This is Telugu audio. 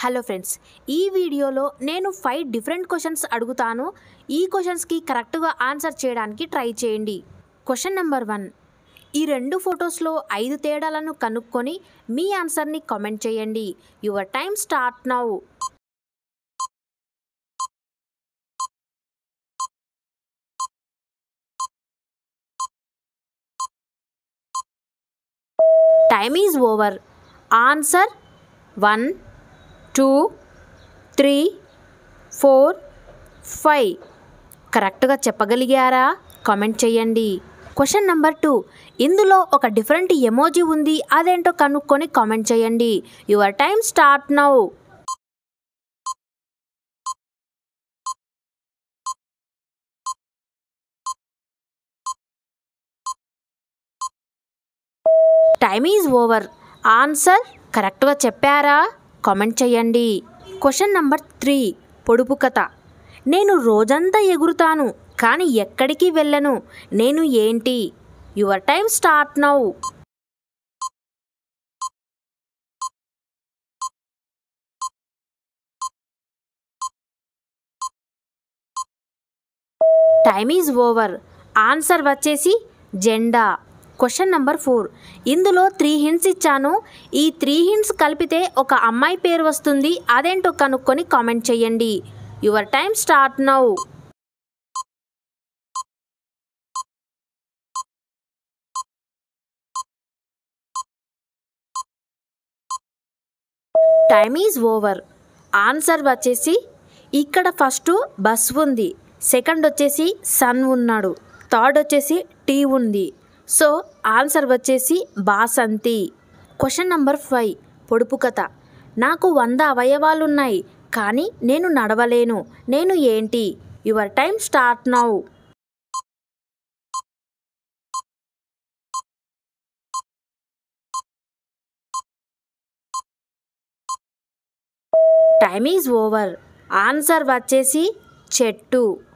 హలో ఫ్రెండ్స్ ఈ వీడియోలో నేను ఫైవ్ డిఫరెంట్ క్వశ్చన్స్ అడుగుతాను ఈ క్వశ్చన్స్కి కరెక్ట్గా ఆన్సర్ చేయడానికి ట్రై చేయండి క్వశ్చన్ నెంబర్ వన్ ఈ రెండు ఫొటోస్లో ఐదు తేడాలను కనుక్కొని మీ ఆన్సర్ని కామెంట్ చేయండి your time start now time is over answer one two three four five కరెక్ట్గా చెప్పగలిగారా కామెంట్ చేయండి క్వశ్చన్ నెంబర్ టూ ఇందులో ఒక డిఫరెంట్ ఎమోజీ ఉంది అదేంటో కనుక్కొని కామెంట్ చేయండి your time start now time is over answer కరెక్ట్గా చెప్పారా కామెంట్ చేయండి క్వశ్చన్ నెంబర్ త్రీ పొడుపు కథ నేను రోజంతా ఎగురుతాను కానీ ఎక్కడికి వెళ్ళను నేను ఏంటి your time start now time is over answer వచ్చేసి జెండా క్వశ్చన్ నెంబర్ ఫోర్ ఇందులో త్రీ హింట్స్ ఇచ్చాను ఈ త్రీ హింట్స్ కలిపితే ఒక అమ్మాయి పేరు వస్తుంది అదేంటో కనుక్కొని కామెంట్ చేయండి your time start now time is over answer వచ్చేసి ఇక్కడ ఫస్ట్ బస్ ఉంది సెకండ్ వచ్చేసి సన్ ఉన్నాడు థర్డ్ వచ్చేసి టీ ఉంది సో ఆన్సర్ వచ్చేసి బాసంతి క్వశ్చన్ నంబర్ ఫైవ్ పొడుపు కథ నాకు వంద అవయవాలు ఉన్నాయి కానీ నేను నడవలేను నేను ఏంటి your time start now time is over answer వచ్చేసి చెట్టు